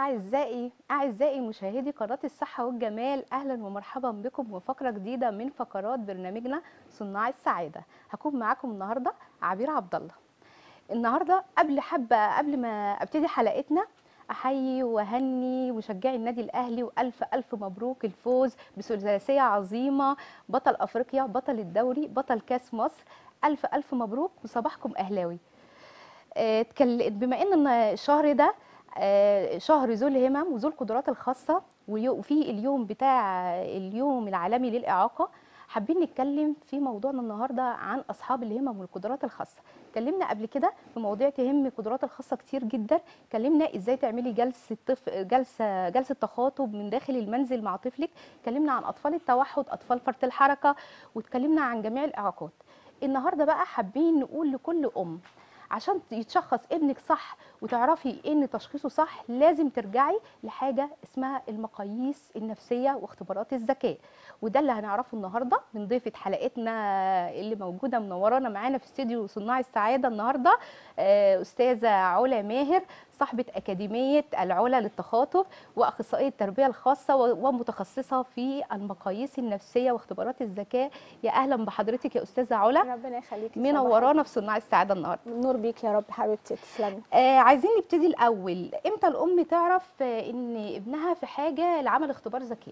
أعزائي أعزائي مشاهدي قناة الصحة والجمال أهلا ومرحبا بكم وفقرة جديدة من فقرات برنامجنا صناع السعادة هكون معاكم النهاردة عبير عبد الله النهاردة قبل حبة قبل ما أبتدي حلقتنا أحيي وهني مشجعي النادي الأهلي وألف ألف مبروك الفوز بثلاثية عظيمة بطل أفريقيا بطل الدوري بطل كاس مصر ألف ألف مبروك وصباحكم أهلاوي آه، اتكل- بما ان الشهر ده آه، شهر ذو الهمم وذو القدرات الخاصه ويو- وفي اليوم بتاع اليوم العالمي للاعاقه حابين نتكلم في موضوعنا النهارده عن اصحاب الهمم والقدرات الخاصه اتكلمنا قبل كده في مواضيع تهم القدرات الخاصه كتير جدا اتكلمنا ازاي تعملي جلسه طف... جلسه جلسه تخاطب من داخل المنزل مع طفلك اتكلمنا عن اطفال التوحد اطفال فرط الحركه واتكلمنا عن جميع الاعاقات النهارده بقى حابين نقول لكل ام عشان يتشخص ابنك صح وتعرفي ان تشخيصه صح لازم ترجعي لحاجه اسمها المقاييس النفسيه واختبارات الذكاء وده اللي هنعرفه النهارده من ضيفه حلقتنا اللي موجوده منورانا معانا في استديو صناع السعاده النهارده آه، استاذه علا ماهر صاحبه اكاديميه العلا للتخاطب واخصائيه التربيه الخاصه و- ومتخصصه في المقاييس النفسيه واختبارات الذكاء يا اهلا بحضرتك يا استاذه علا ربنا يخليكي منورانا في صناع السعاده النهارده نور بيك يا رب حبيبتي تسلمي آه عايزين نبتدي الاول امتى الام تعرف آه ان ابنها في حاجه لعمل اختبار ذكاء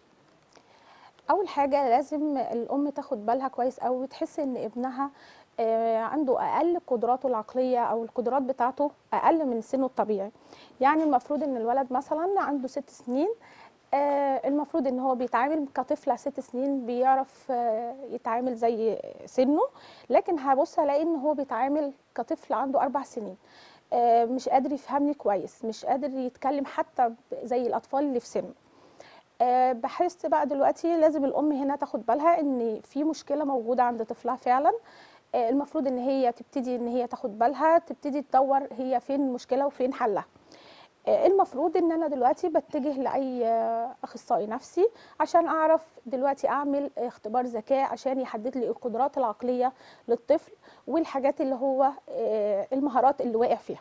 اول حاجه لازم الام تاخد بالها كويس قوي وتحس ان ابنها آه، عنده اقل قدراته العقليه او القدرات بتاعته اقل من سنه الطبيعي يعني المفروض ان الولد مثلا عنده ست سنين آه، المفروض ان هو بيتعامل كطفل ست سنين بيعرف آه، يتعامل زي سنه لكن هبص الاقي ان هو بيتعامل كطفل عنده اربع سنين آه، مش قادر يفهمني كويس مش قادر يتكلم حتى ب- زي الاطفال اللي في سنه آه، بحس بقى دلوقتي لازم الام هنا تاخد بالها ان في مشكله موجوده عند طفلها فعلا آه، المفروض ان هي تبتدي ان هي تاخد بالها تبتدي تدور هي فين المشكله وفين حلها آه، المفروض ان انا دلوقتي بتجه لاي آه، اخصائي نفسي عشان اعرف دلوقتي اعمل اختبار ذكاء عشان يحدد لي القدرات العقليه للطفل والحاجات اللي هو آه، المهارات اللي واقع فيها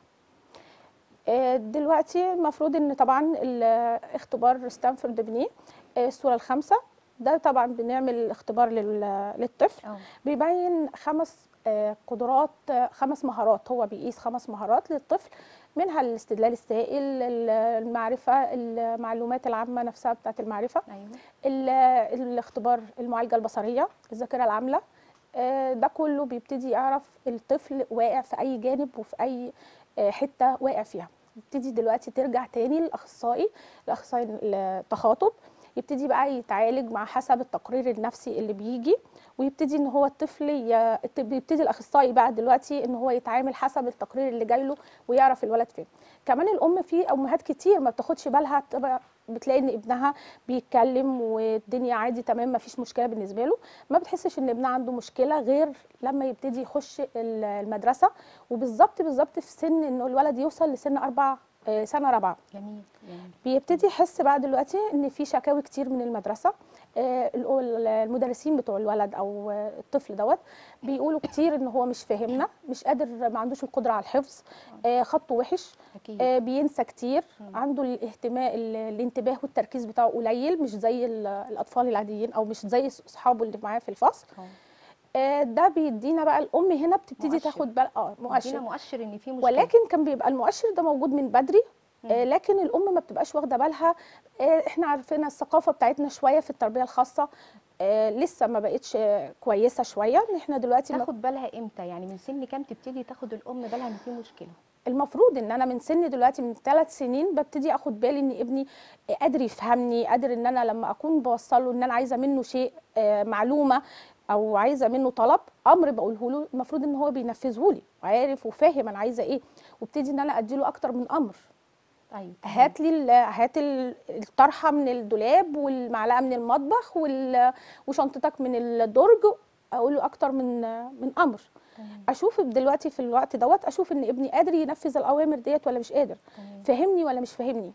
آه، دلوقتي المفروض ان طبعا ال- اختبار ستانفورد بنيه آه، الصوره الخامسه ده طبعا بنعمل اختبار لل- للطفل اه بيبين خمس آه، قدرات آه، خمس مهارات هو بيقيس خمس مهارات للطفل منها الاستدلال السائل ال- المعرفه المعلومات العامه نفسها بتاعت المعرفه ايوه ال- الاختبار المعالجه البصريه الذاكره العامله آه، ده كله بيبتدي يعرف الطفل واقع في اي جانب وفي اي آه، حته واقع فيها يبتدي دلوقتي ترجع تاني للاخصائي الاخصائي التخاطب يبتدي بقى يتعالج مع حسب التقرير النفسي اللي بيجي ويبتدي ان هو الطفل ي... بيبتدي الاخصائي بقى دلوقتي ان هو يتعامل حسب التقرير اللي جاي له ويعرف الولد فين كمان الام في امهات كتير ما بتاخدش بالها تبقى بتلاقي ان ابنها بيتكلم والدنيا عادي تمام ما فيش مشكله بالنسبه له ما بتحسش ان ابنها عنده مشكله غير لما يبتدي يخش ال- المدرسه وبالظبط بالظبط في سن انه الولد يوصل لسن اربع آه، سنه رابعه جميل جميل بيبتدي يحس بقى دلوقتي ان في شكاوي كتير من المدرسه آه، ال- المدرسين بتوع الولد او آه، الطفل دوت بيقولوا كتير ان هو مش فاهمنا مش قادر ما عندوش القدره على الحفظ آه، خطه وحش اكيد آه، بينسى كتير مم. عنده الاهتمام ال- الانتباه والتركيز بتاعه قليل مش زي ال- الاطفال العاديين او مش زي اصحابه اللي معاه في الفصل اه آه، ده بيدينا بقى الام هنا بتبتدي مؤشر. تاخد بال اه ادينا مؤشر مؤشر ان في مشكله ولكن كان بيبقى المؤشر ده موجود من بدري آه، لكن الام ما بتبقاش واخده بالها آه، احنا عارفين الثقافه بتاعتنا شويه في التربيه الخاصه آه، لسه ما بقتش آه، كويسه شويه ان احنا دلوقتي ما- تاخد بالها امتى يعني من سن كام تبتدي تاخد الام بالها ان في مشكله المفروض ان انا من سن دلوقتي من ثلاث سنين ببتدي اخد بالي ان ابني قادر يفهمني قادر ان انا لما اكون بوصله ان انا عايزه منه شيء آه، معلومه او عايزه منه طلب امر بقوله له المفروض ان هو بينفذه لي وعارف وفاهم انا عايزه ايه وابتدي ان انا ادي له اكتر من امر ايوه هات لي ال- هات ال- الطرحه من الدولاب والمعلقه من المطبخ وال- وشنطتك من الدرج اقول له اكتر من من امر تمام اشوف دلوقتي في الوقت دوت اشوف ان ابني قادر ينفذ الاوامر ديت ولا مش قادر تمام فهمني ولا مش فاهمني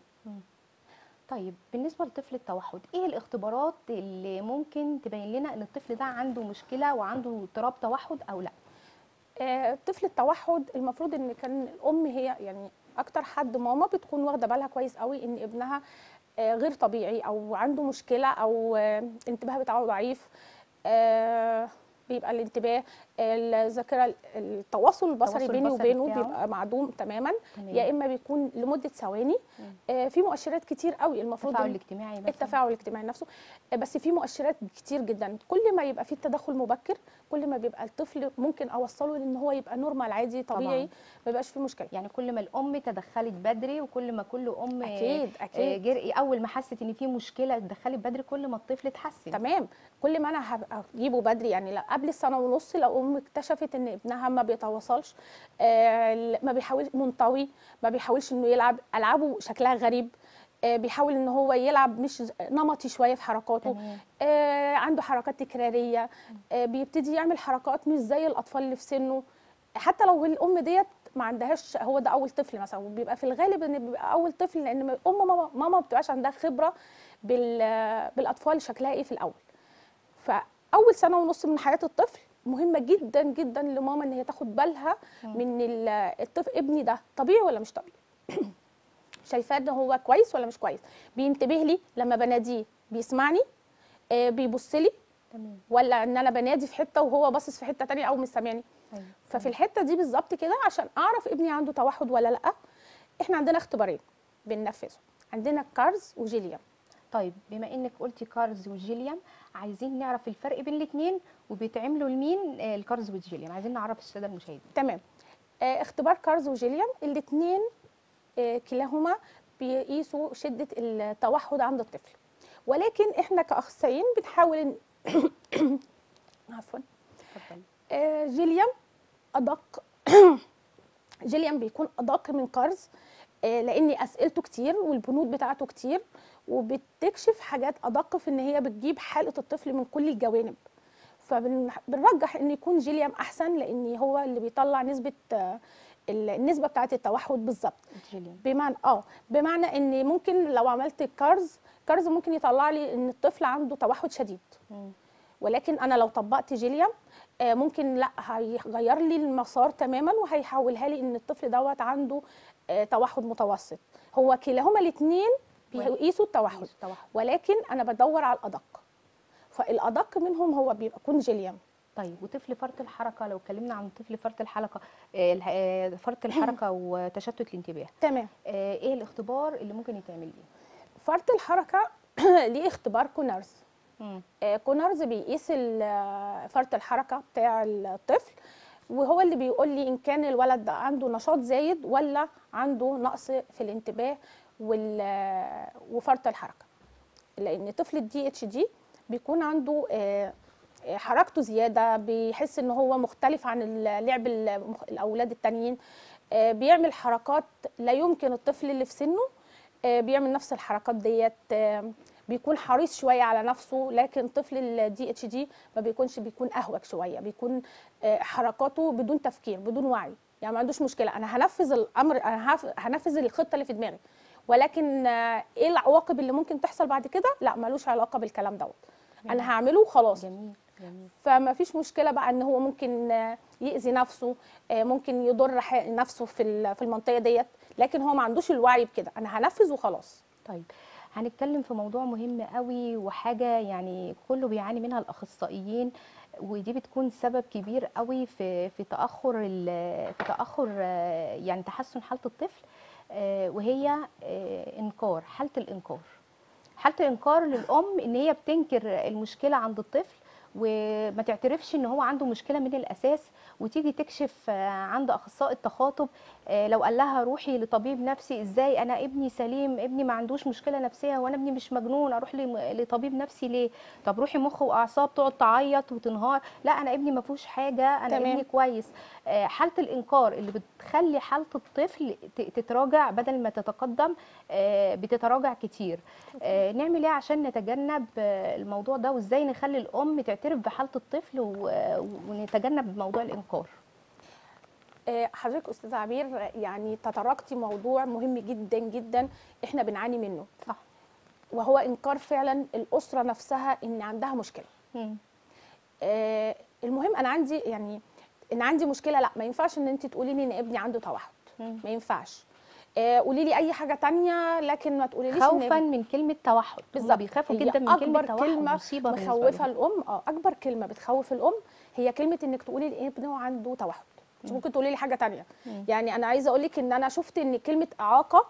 طيب بالنسبه لطفل التوحد ايه الاختبارات اللي ممكن تبين لنا ان الطفل ده عنده مشكله وعنده اضطراب توحد او لا آه، طفل التوحد المفروض ان كان الام هي يعني اكتر حد ماما بتكون واخده بالها كويس قوي ان ابنها آه، غير طبيعي او عنده مشكله او آه، الانتباه بتاعه ضعيف آه، بيبقى الانتباه الذاكره التواصل البصري التواصل بيني البصري وبينه بتاعه. بيبقى معدوم تماما تمام. يا اما بيكون لمده ثواني آه، في مؤشرات كتير قوي المفروض التفاعل إن- الاجتماعي مثلا التفاعل الاجتماعي نفسه بس في مؤشرات كتير جدا كل ما يبقى في تدخل مبكر كل ما بيبقى الطفل ممكن اوصله لان هو يبقى نورمال عادي طبيعي طبعاً. ما يبقاش فيه مشكله يعني كل ما الام تدخلت بدري وكل ما كل ام اكيد آه، اكيد جرئي اول ما حست ان في مشكله اتدخلت بدري كل ما الطفل اتحسن تمام كل ما انا هبقى اجيبه بدري يعني لا قبل السنه ونص لو ام اكتشفت ان ابنها ما بيتواصلش آه ما بيحاول منطوي ما بيحاولش انه يلعب العابه شكلها غريب آه بيحاول ان هو يلعب مش نمطي شويه في حركاته تمام آه عنده حركات تكراريه آه بيبتدي يعمل حركات مش زي الاطفال اللي في سنه حتى لو الام ديت ما عندهاش هو ده اول طفل مثلا وبيبقى في الغالب ان بيبقى اول طفل لان ام ماما ماما ما بتبقاش عندها خبره بال- بالاطفال شكلها ايه في الاول فاول سنه ونص من حياه الطفل مهمه جدا جدا لماما ان هي تاخد بالها مم. من ال- الطفل ابني ده طبيعي ولا مش طبيعي شايفاه ان هو كويس ولا مش كويس بينتبه لي لما بناديه بيسمعني آه بيبص لي تمام ولا ان انا بنادي في حته وهو باصص في حته تانية او مش سامعني أيوة. ففي الحته دي بالظبط كده عشان اعرف ابني عنده توحد ولا لا احنا عندنا اختبارين بننفذهم عندنا كارز وجيليام طيب بما انك قلتي كارز وجيليام عايزين نعرف الفرق بين الاثنين وبيتعملوا لمين آه، الكارز والجيليام عايزين نعرف الساده المشاهدين تمام آه اختبار كارز وجيليام الاثنين آه كلاهما بيقيسوا شده التوحد عند الطفل ولكن احنا كاخصائيين بنحاول ان عفوا اتفضلي آه، جيليام ادق جيليام بيكون ادق من كارز آه، لان اسئلته كتير والبنود بتاعته كتير وبتكشف حاجات ادق في ان هي بتجيب حاله الطفل من كل الجوانب فبنرجح ان يكون جيليام احسن لان هو اللي بيطلع نسبه آه، ال- النسبه بتاعه التوحد بالظبط الجيليام بمعنى اه بمعنى ان ممكن لو عملت كارز كارز ممكن يطلع لي ان الطفل عنده توحد شديد مم. ولكن انا لو طبقت جيليام آه، ممكن لا هيغير لي المسار تماما وهيحولها لي ان الطفل دوت عنده آه، توحد متوسط هو كلاهما الاثنين بيقيسوا التوحد التوحد ولكن انا بدور على الادق فالادق منهم هو بيكون جيليام طيب وطفل فرط الحركه لو اتكلمنا عن طفل فرط الحركه آه، الح- آه، فرط الحركه وتشتت الانتباه تمام آه، ايه الاختبار اللي ممكن يتعمل ليه فرط الحركه ليه اختبار كونرز مم. آه، كونرز بيقيس ال- آه، فرط الحركه بتاع الطفل وهو اللي بيقول لي ان كان الولد ده عنده نشاط زايد ولا عنده نقص في الانتباه وال- آه، وفرط الحركه لان طفل الدي اتش دي بيكون عنده آه، آه، حركته زياده بيحس ان هو مختلف عن اللعب المخ- الاولاد التانيين آه، بيعمل حركات لا يمكن الطفل اللي في سنه آه، بيعمل نفس الحركات ديت آه، بيكون حريص شويه على نفسه لكن طفل الدي اتش دي ما بيكونش بيكون اهوج شويه بيكون آه، حركاته بدون تفكير بدون وعي يعني ما عندوش مشكله انا هنفذ الامر انا هف- هنفذ الخطه اللي في دماغي ولكن آه، ايه العواقب اللي ممكن تحصل بعد كده لا ملوش علاقه بالكلام دوت انا هعمله وخلاص جميل جميل فما فيش مشكله بقى ان هو ممكن آه، يأذي نفسه آه، ممكن يضر ح- نفسه في ال- في المنطقه ديت لكن هو ما عندوش الوعي بكده انا هنفذ وخلاص طيب هنتكلم في موضوع مهم قوي وحاجه يعني كله بيعاني منها الاخصائيين ودي بتكون سبب كبير قوي في في تاخر ال- في تاخر آه، يعني تحسن حاله الطفل آه، وهي آه، انكار حاله الانكار حاله الانكار للام ان هي بتنكر المشكله عند الطفل وما تعترفش ان هو عنده مشكله من الاساس وتيجي تكشف آه، عند اخصائي التخاطب آه، لو قال لها روحي لطبيب نفسي ازاي انا ابني سليم ابني ما عندوش مشكله نفسيه وانا ابني مش مجنون اروح لم- لطبيب نفسي ليه طب روحي مخ واعصاب تقعد تعيط وتنهار لا انا ابني ما فيهوش حاجه انا تمام. ابني كويس آه، حاله الانكار اللي بتخلي حاله الطفل ت- تتراجع بدل ما تتقدم آه، بتتراجع كتير آه، نعمل ايه عشان نتجنب آه، الموضوع ده وازاي نخلي الام تعترف بحاله الطفل و- ونتجنب موضوع الانكار آه، حضرتك استاذه عبير يعني تطرقتي موضوع مهم جدا جدا احنا بنعاني منه صح وهو انكار فعلا الاسره نفسها ان عندها مشكله مم. آه، المهم انا عندي يعني ان عندي مشكله لا ما ينفعش ان انت تقولي لي ان ابني عنده توحد مم. ما ينفعش آه، قولي لي اي حاجه تانية لكن ما تقوليليش إن خوفا من كلمه توحد هم بالظبط. بيخافوا هي جدا من كلمه أكبر توحد كلمة مصيبه بالنسبة مخوفه لهم. الام اه اكبر كلمه بتخوف الام هي كلمه انك تقولي لابنه عنده توحد مش ممكن تقولي لي حاجه تانية مم. يعني انا عايزه اقول لك ان انا شفت ان كلمه اعاقه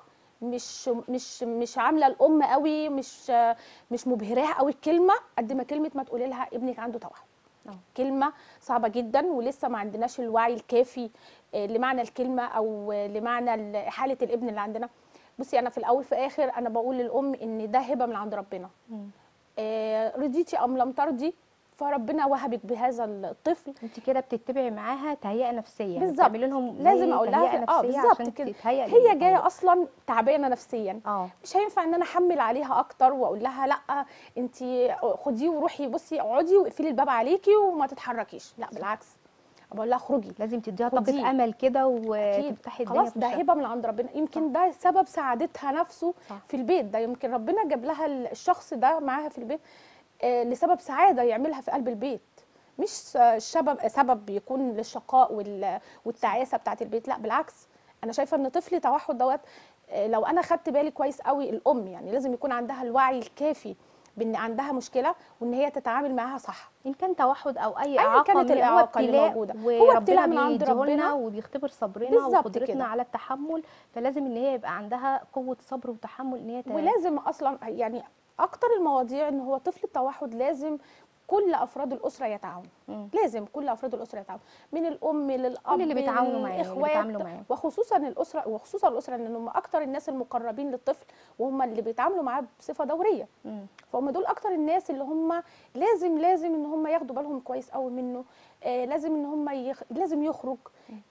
مش مش مش عامله الام قوي مش مش مبهراها قوي الكلمه قد ما كلمه ما تقولي لها ابنك عنده توحد آه. كلمه صعبه جدا ولسه ما عندناش الوعي الكافي آه، لمعنى الكلمه او آه، لمعنى ال- حاله الابن اللي عندنا بصي انا في الاول في اخر انا بقول للام ان ده هبه من عند ربنا مم. آه، رضيتي ام لم ترضي فربنا وهبك بهذا الطفل انت كده بتتبعي معاها تهيئه نفسيه يعني بالظبط. بتعملي لهم زي لازم أقول لها تهيئة في- آه، نفسيه بالظبط عشان كده. تتهيأ هي للموضوع. جايه اصلا تعبانه نفسيا اه مش هينفع ان انا احمل عليها اكتر واقول لها لا انت خديه وروحي بصي اقعدي واقفلي الباب عليكي وما تتحركيش لا بالعكس بقول لها اخرجي لازم تديها خديه. طاقه امل كده اكيد وتفتحي الدنيا خلاص في ده وشها. هبه من عند ربنا يمكن ده سبب سعادتها نفسه صح. في البيت ده يمكن ربنا جاب لها الشخص ده معاها في البيت آه، لسبب سعاده يعملها في قلب البيت مش سبب سبب يكون للشقاء وال- والتعاسه بتاعت البيت لا بالعكس انا شايفه ان طفل توحد دوت آه، لو انا خدت بالي كويس قوي الام يعني لازم يكون عندها الوعي الكافي بان عندها مشكله وان هي تتعامل معاها صح ان كان توحد او اي أيا اعاقه كانت من- هو الإعاقة اللي ابتلاء موجودة. هو وربنا ابتلاء من عند بيديهولنا ربنا. وبيختبر صبرنا بالظبط وقدرتنا كده. على التحمل فلازم ان هي يبقى عندها قوه صبر وتحمل ان هي ت- ولازم اصلا يعني اكتر المواضيع ان هو طفل التوحد لازم كل افراد الاسره يتعاونوا مم. لازم كل افراد الاسره يتعاونوا من الام للاب كل اللي بيتعاونوا معاه اللي للاخوات بيتعاملوا معاه وخصوصا الاسره وخصوصا الاسره لان هم اكتر الناس المقربين للطفل وهم اللي بيتعاملوا معاه بصفه دوريه مم. فهم دول اكتر الناس اللي هم لازم لازم ان هم ياخدوا بالهم كويس قوي منه آه لازم ان هم يخ... لازم يخرج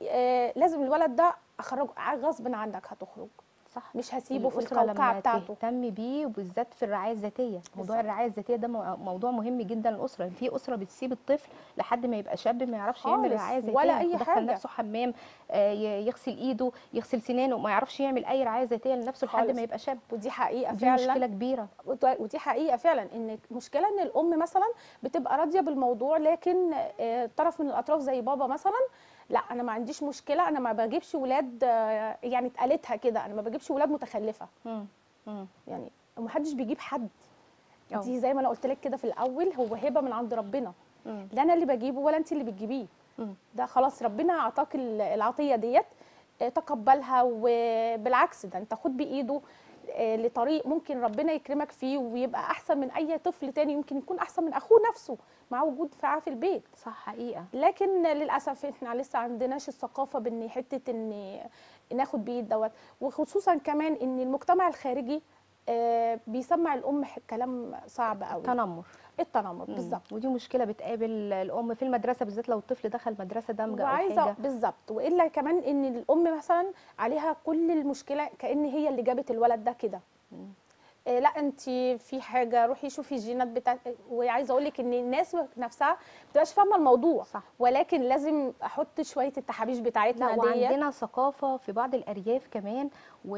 آه لازم الولد ده اخرجه غصب عنك هتخرج صح مش هسيبه في الأسرة القوقعه لما بتاعته تهتم بيه وبالذات في الرعايه الذاتيه موضوع بالظبط. الرعايه الذاتيه ده مو- موضوع مهم جدا للاسره في اسره بتسيب الطفل لحد ما يبقى شاب ما يعرفش يعمل خالص، رعايه ذاتيه ولا أي يدخل حاجة. نفسه حمام آه، ي- يغسل ايده يغسل سنانه ما يعرفش يعمل اي رعايه ذاتيه لنفسه لحد خالص. ما يبقى شاب ودي حقيقه دي فعلا مشكله كبيره وت- ودي حقيقه فعلا ان مشكله ان الام مثلا بتبقى راضيه بالموضوع لكن آه، طرف من الاطراف زي بابا مثلا لا انا ما عنديش مشكله انا ما بجيبش ولاد آه، يعني اتقالتها كده انا ما بجيبش ولاد متخلفه مم. مم. يعني محدش بيجيب حد أه. دي زي ما انا قلت لك كده في الاول هو هبه من عند ربنا مم. لا انا اللي بجيبه ولا انت اللي بتجيبيه مم. ده خلاص ربنا اعطاك ال- العطيه ديت آه، تقبلها وبالعكس ده انت خد بايده آه، لطريق ممكن ربنا يكرمك فيه ويبقى احسن من اي طفل تاني يمكن يكون احسن من اخوه نفسه مع وجود معاه في البيت صح حقيقه لكن للاسف احنا لسه عندناش الثقافه بان حته ان ناخد بايد دوت وخصوصا كمان ان المجتمع الخارجي آه، بيسمع الام ح- كلام صعب قوي تنمر التنمر مم. بالظبط ودي مشكله بتقابل الام في المدرسه بالذات لو الطفل دخل مدرسه دمجه او وعايزه حاجه بالظبط والا كمان ان الام مثلا عليها كل المشكله كان هي اللي جابت الولد ده كده مم. إيه لا انت في حاجه روحي شوفي الجينات بتاعت وعايزه اقول لك ان الناس نفسها ما بتبقاش فاهمه الموضوع صح ولكن لازم احط شويه التحابيش بتاعتنا لا ديت وعندنا ثقافة في بعض الأرياف كمان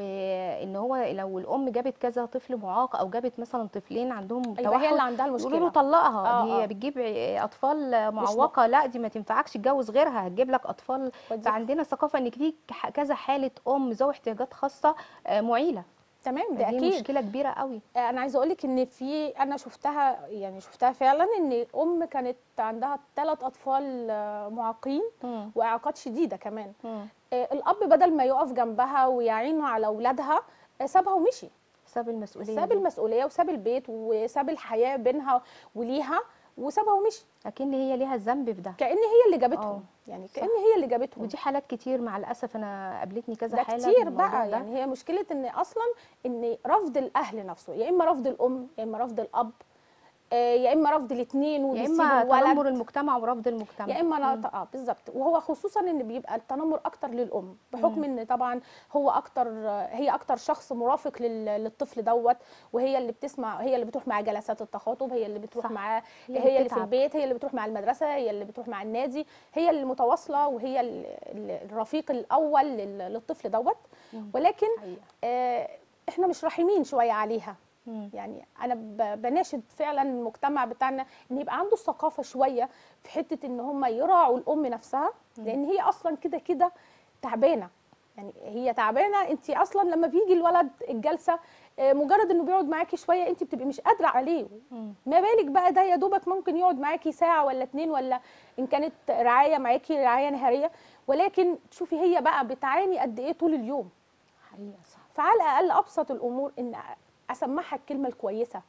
وإن هو لو الأم جابت كذا طفل معاق أو جابت مثلا طفلين عندهم ايوه هي اللي توحد عندها يقولوا له المشكله طلقها آه، دي آه. بتجيب أطفال معوقة لا دي ما تنفعكش تتجوز غيرها هتجيب لك أطفال ودي- فعندنا ثقافة إن في ك- كذا حالة أم ذوي احتياجات خاصة آه، معيلة تمام ده دي اكيد مشكلة كبيرة قوي انا عايزه اقول لك ان في انا شفتها يعني شفتها فعلا ان ام كانت عندها ثلاث اطفال آه، معاقين مم. واعاقات شديده كمان مم. آه، الاب بدل ما يقف جنبها ويعينه على اولادها آه، سابها ومشي ساب المسؤولية ساب دي. المسؤوليه وساب البيت وساب الحياه بينها وليها وسابها ومشي أكن هي ليها الذنب في ده كان هي اللي آه. جابتهم يعني كان هي اللي جابتهم ودي حالات كتير مع الأسف أنا قابلتني كذا ده حالة كتير بالموضوع بقى ده. يعني هي مشكله ان اصلا ان رفض الاهل نفسه يا اما رفض الام يا اما رفض الاب آه، يا اما رفض الاثنين يا وبيسيبوا اما الولد تنمر المجتمع ورفض المجتمع يا اما مم. انا اه بالظبط وهو خصوصا ان بيبقى التنمر اكتر للام بحكم ان طبعا هو اكتر هي اكتر شخص مرافق لل- للطفل دوت وهي اللي بتسمع هي اللي بتروح مع جلسات التخاطب هي اللي بتروح صح. معاه هي هي, اللي اللي في بتتعب. البيت هي اللي بتروح مع المدرسه هي اللي بتروح مع النادي هي اللي متواصله وهي ال- ال- الرفيق الاول لل- للطفل دوت مم. ولكن حقيقة. آه احنا مش رحيمين شويه عليها مم. يعني انا ب- بناشد فعلا المجتمع بتاعنا ان يبقى عنده الثقافه شويه في حته ان هم يراعوا الام نفسها لان هي اصلا كده كده تعبانه يعني هي تعبانه انت اصلا لما بيجي الولد الجلسه آه، مجرد انه بيقعد معاكي شويه انت بتبقي مش قادره عليه مم. ما بالك بقى ده يا دوبك ممكن يقعد معاكي ساعه ولا اتنين ولا ان كانت رعايه معاكي رعايه نهاريه ولكن شوفي هي بقى بتعاني قد ايه طول اليوم حقيقه صح فعلى الاقل ابسط الامور ان اسمعها الكلمه الكويسه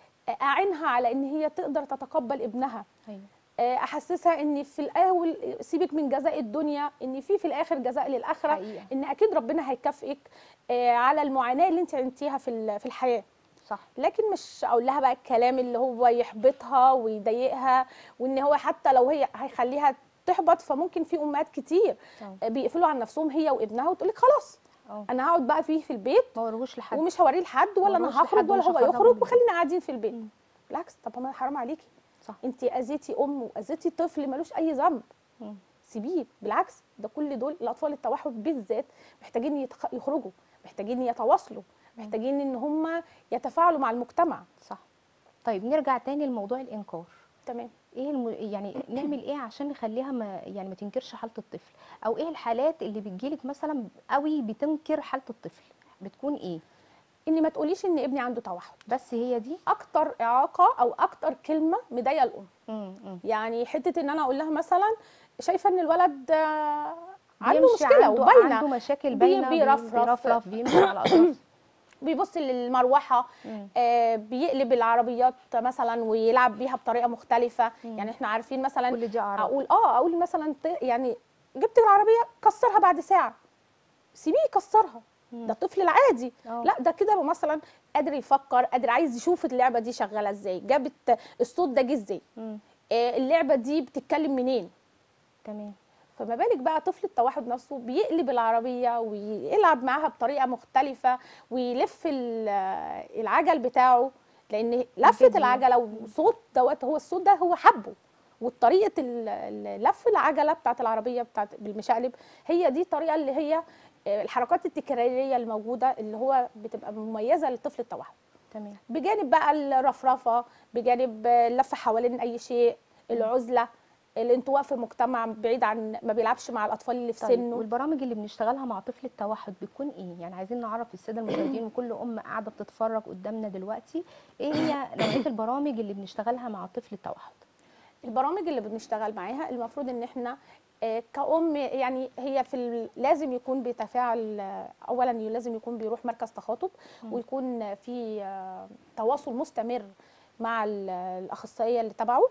اعينها على ان هي تقدر تتقبل ابنها ايوه احسسها ان في الاول سيبك من جزاء الدنيا ان في في الاخر جزاء للاخره حقيقه ان اكيد ربنا هيكافئك آه، على المعاناه اللي انت عانيتيها في ال- في الحياه صح لكن مش اقول لها بقى الكلام اللي هو يحبطها ويضايقها وان هو حتى لو هي هيخليها تحبط فممكن في امهات كتير اه بيقفلوا عن نفسهم هي وابنها وتقول لك خلاص اه انا هقعد بقى فيه في البيت ما وروش لحد ومش هوريه لحد ولا ملوش انا هخرج لحد ولا ومش هو هخرجه من يخرج البيت. وخلينا قاعدين في البيت مم. بالعكس طب ما حرام عليكي صح انت اذيتي ام واذيتي طفل ملوش اي ذنب مم. سيبيه بالعكس ده كل دول الاطفال التوحد بالذات محتاجين يتخ- يخرجوا محتاجين يتواصلوا محتاجين ان هم يتفاعلوا مع المجتمع صح طيب نرجع تاني لموضوع الانكار تمام ايه الم... يعني نعمل ايه عشان نخليها ما يعني ما تنكرش حاله الطفل او ايه الحالات اللي بتجيلك مثلا قوي بتنكر حاله الطفل بتكون ايه ان ما تقوليش ان ابني عنده توحد بس هي دي اكتر اعاقه او اكتر كلمه مضايقه الام مم. مم. يعني حته ان انا اقول لها مثلا شايفه ان الولد آه، عنده بيمشي مشكله عنده وباينه عنده مشاكل بي- باينه بي- بيرفرف. بيرفرف بيمشي على الاطراف بيبص للمروحه مم. آه، بيقلب العربيات مثلا ويلعب بيها بطريقه مختلفه مم. يعني احنا عارفين مثلا كل دي اعراض اقول اه اقول مثلا ط- يعني جبت العربيه كسرها بعد ساعه سيبيه يكسرها مم. ده الطفل العادي آه. لا ده كده مثلا قادر يفكر قادر عايز يشوف اللعبه دي شغاله ازاي جابت الصوت ده جه ازاي مم. آه، اللعبه دي بتتكلم منين تمام فما بالك بقى طفل التوحد نفسه بيقلب العربيه ويلعب معاها بطريقه مختلفه ويلف ال- العجل بتاعه لان لفه الفيديو. العجله وصوت دوت هو الصوت ده هو حبه وطريقه ال- ال- لف العجله بتاعت العربيه بتاعت بالمشقلب هي دي الطريقه اللي هي آه، الحركات التكراريه الموجوده اللي هو بتبقى مميزه للطفل التوحد تمام بجانب بقى الرفرفه بجانب اللف حوالين اي شيء العزله الانطواء في مجتمع بعيد عن ما بيلعبش مع الاطفال اللي في طيب سنه والبرامج اللي بنشتغلها مع طفل التوحد بتكون ايه يعني عايزين نعرف الساده المشاهدين وكل ام قاعده بتتفرج قدامنا دلوقتي ايه هي نوعيه البرامج اللي بنشتغلها مع طفل التوحد البرامج اللي بنشتغل معاها المفروض ان احنا آه، كأم يعني هي في ال- لازم يكون بيتفاعل آه، اولا لازم يكون بيروح مركز تخاطب مم. ويكون في آه، تواصل مستمر مع ال- الاخصائيه اللي تبعه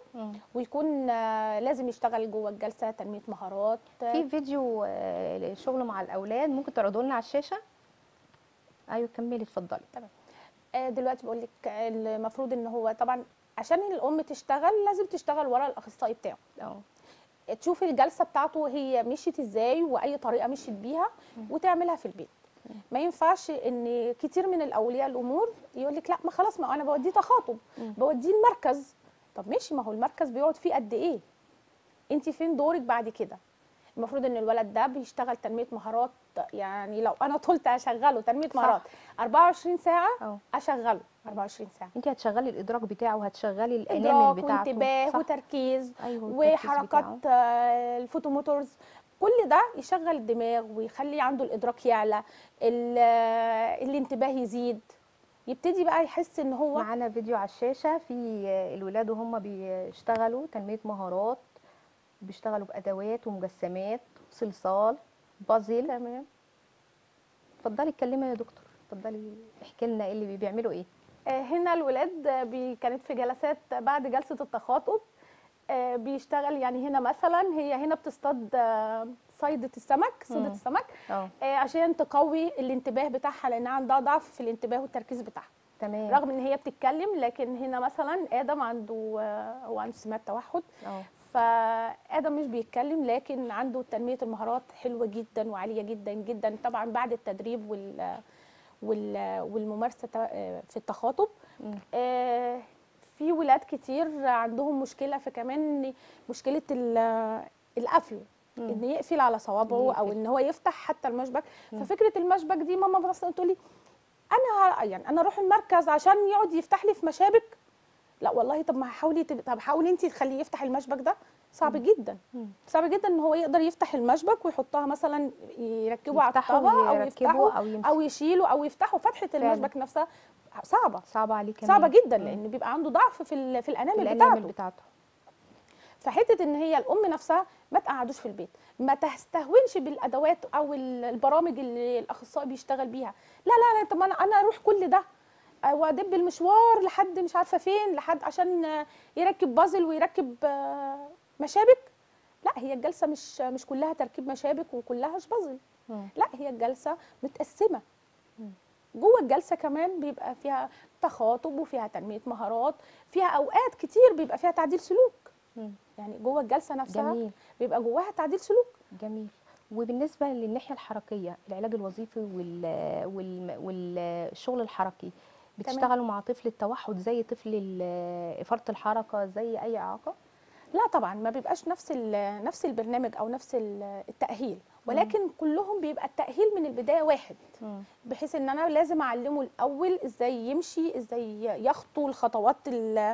ويكون آه، لازم يشتغل جوه الجلسه تنميه مهارات آه، في فيديو آه، شغل مع الاولاد ممكن تعرضوا لنا على الشاشه ايوه كملي اتفضلي آه، دلوقتي بقول لك المفروض ان هو طبعا عشان الام تشتغل لازم تشتغل ورا الاخصائي بتاعه اه تشوف الجلسه بتاعته هي مشيت ازاي واي طريقه مشيت بيها وتعملها في البيت ما ينفعش ان كتير من الاولياء الامور يقول لك لا ما خلاص ما انا بوديه تخاطب مم. بوديه المركز طب ماشي ما هو المركز بيقعد فيه قد ايه انت فين دورك بعد كده المفروض ان الولد ده بيشتغل تنميه مهارات يعني لو انا طولت اشغله تنميه صح. مهارات 24 ساعه اه اشغله 24 ساعه انت هتشغلي الادراك بتاعه وهتشغلي الانامل ادراك بتاعته وانتباه صح. وتركيز ايوه والتركيز وحركات بتاعه. آه، الفوتوموتورز كل ده يشغل الدماغ ويخلي عنده الادراك يعلى ال- آه، الانتباه يزيد يبتدي بقى يحس ان هو معانا فيديو على الشاشه في الولاد وهم بيشتغلوا تنميه مهارات بيشتغلوا بادوات ومجسمات صلصال بازل تمام اتفضلي اتكلمي يا دكتور اتفضلي احكي لنا ايه اللي بيعملوا ايه آه، هنا الولاد آه، بي كانت في جلسات بعد جلسه التخاطب آه، بيشتغل يعني هنا مثلا هي هنا بتصطاد آه، صيدة السمك صيدة مم. السمك اه آه، عشان تقوي الانتباه بتاعها لان عندها ضعف في الانتباه والتركيز بتاعها تمام رغم ان هي بتتكلم لكن هنا مثلا ادم عنده آه، هو عنده سمات توحد اه فادم مش بيتكلم لكن عنده تنميه المهارات حلوه جدا وعاليه جدا جدا طبعا بعد التدريب وال وال والممارسه تا- آه، في التخاطب مم. آه، في ولاد كتير عندهم مشكله في كمان مشكله ال- القفل مم. ان يقفل على صوابعه او يقفل. ان هو يفتح حتى المشبك مم. ففكره المشبك دي ماما مثلا تقول لي انا ه- يعني انا اروح المركز عشان يقعد يفتح لي في مشابك لا والله طب ما حاولي تب... طب حاولي انت تخليه يفتح المشبك ده صعب مم. جدا مم. صعب جدا ان هو يقدر يفتح المشبك ويحطها مثلا يركبه على يفتحوا الطبق او ويركبوا يفتحه او يمسكوا او يشيله او يفتحوا فتحه فعلا. المشبك نفسها صعبه صعبه عليه كمان صعبه جدا مم. لان بيبقى عنده ضعف في ال- في الانامل الانامل بتاعته بتاعته فحته ان هي الام نفسها ما تقعدوش في البيت ما تستهونش بالادوات او ال- البرامج اللي الاخصائي بيشتغل بيها لا لا لا طب انا انا اروح كل ده آه، وادب المشوار لحد مش عارفه فين لحد عشان آه، يركب بازل ويركب آه، مشابك لا هي الجلسه مش مش كلها تركيب مشابك وكلها مش بازل مم. لا هي الجلسه متقسمه مم. جوه الجلسه كمان بيبقى فيها تخاطب وفيها تنميه مهارات فيها اوقات كتير بيبقى فيها تعديل سلوك مم. يعني جوه الجلسه نفسها جميل بيبقى جواها تعديل سلوك جميل وبالنسبه للناحيه الحركيه العلاج الوظيفي وال وال والشغل الحركي بتشتغلوا مع طفل التوحد زي طفل ال- فرط الحركه زي اي اعاقه لا طبعا ما بيبقاش نفس ال- نفس البرنامج او نفس ال- التاهيل ولكن كلهم بيبقى التاهيل من البدايه واحد مم. بحيث ان انا لازم اعلمه الاول ازاي يمشي ازاي يخطو الخطوات ال-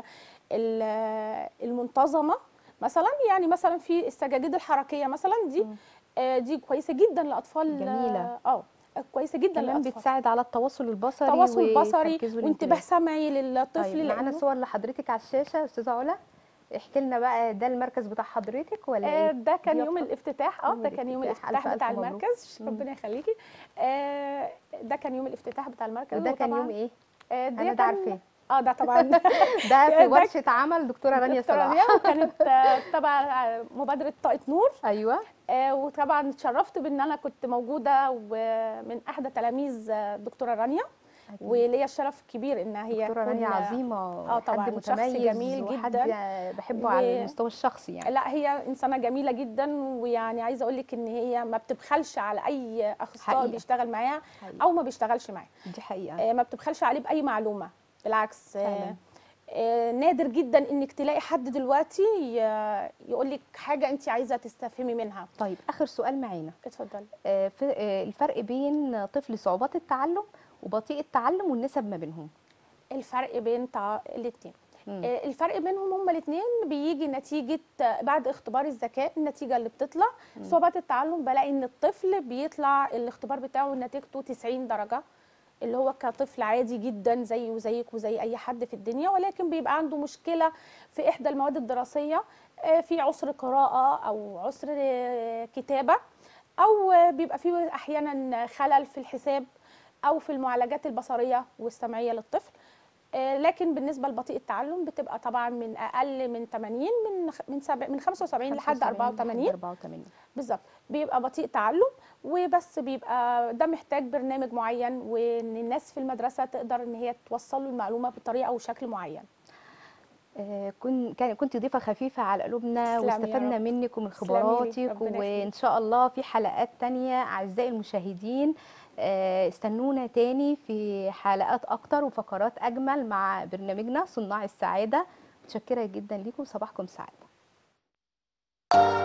ال- المنتظمه مثلا يعني مثلا في السجاجيد الحركيه مثلا دي مم. آه، دي كويسه جدا لاطفال جميلة. اه كويسه جدا كمان للاطفال بتساعد على التواصل البصري تواصل بصري والتركيز وانتباه والانتباه. سمعي للطفل طيب معانا لأنه- صور لحضرتك على الشاشه استاذه علا احكي لنا بقى ده المركز بتاع حضرتك ولا آه، ايه ده كان دي يوم أكتر؟ الافتتاح اه يوم ده كان يوم الافتتاح. الافتتاح ألف بتاع ألف مبروك. المركز مم. ربنا يخليكي آه، ده كان يوم الافتتاح بتاع المركز وده كان وطبعاً، يوم ايه آه، انا ده ده كان عارفاه اه ده طبعا ده في ده ورشه عمل دكتوره رانيا دكتورة صلاح رانيا وكانت آه، تبع مبادره طاقه نور ايوه آه، وطبعا اتشرفت بان انا كنت موجوده ومن احدى تلاميذ آه، الدكتوره رانيا وليا الشرف كبير ان هي دكتوره رانيا تكون- عظيمه آه طبعاً، حد شخص متميز جميل وحد جداً. بحبه و- على المستوى الشخصي يعني لا هي انسانه جميله جدا ويعني عايزه اقول لك ان هي ما بتبخلش على اي اخصائي حقيقة. بيشتغل معاها حقيقي. او ما بيشتغلش معاه دي حقيقه آه، ما بتبخلش عليه باي معلومه بالعكس آه، فعلاً. آه، نادر جدا انك تلاقي حد دلوقتي يقول لك حاجه انت عايزه تستفهمي منها طيب اخر سؤال معانا اتفضلي آه، في- آه، الفرق بين طفل صعوبات التعلم وبطيء التعلم والنسب ما بينهم الفرق بين تع... الاثنين مم. آه، الفرق بينهم هما الاثنين بيجي نتيجه آه، بعد اختبار الذكاء النتيجه اللي بتطلع صعوبات التعلم بلاقي ان الطفل بيطلع الاختبار بتاعه نتيجته 90 درجه اللي هو كطفل عادي جدا زيه وزيك وزي اي حد في الدنيا ولكن بيبقى عنده مشكله في احدى المواد الدراسيه آه، في عسر قراءه او عسر آه، كتابه او آه، بيبقى فيه احيانا خلل في الحساب او في المعالجات البصريه والسمعيه للطفل آه، لكن بالنسبه لبطيء التعلم بتبقى طبعا من اقل من 80 من خ- من سبع- من 75 لحد 84 84 بالظبط بيبقى بطيء تعلم وبس بيبقى ده محتاج برنامج معين وان الناس في المدرسه تقدر ان هي توصل له المعلومه بطريقه وشكل معين آه، كن كان- كنت ضيفه خفيفه على قلوبنا تسلمي يا واستفدنا رب. منك ومن تسلمي لي، خبراتك ربنا وان يخليك. شاء الله في حلقات تانية اعزائي المشاهدين آه، استنونا تاني في حلقات اكتر وفقرات اجمل مع برنامجنا صناع السعاده متشكره جدا ليكم صباحكم سعاده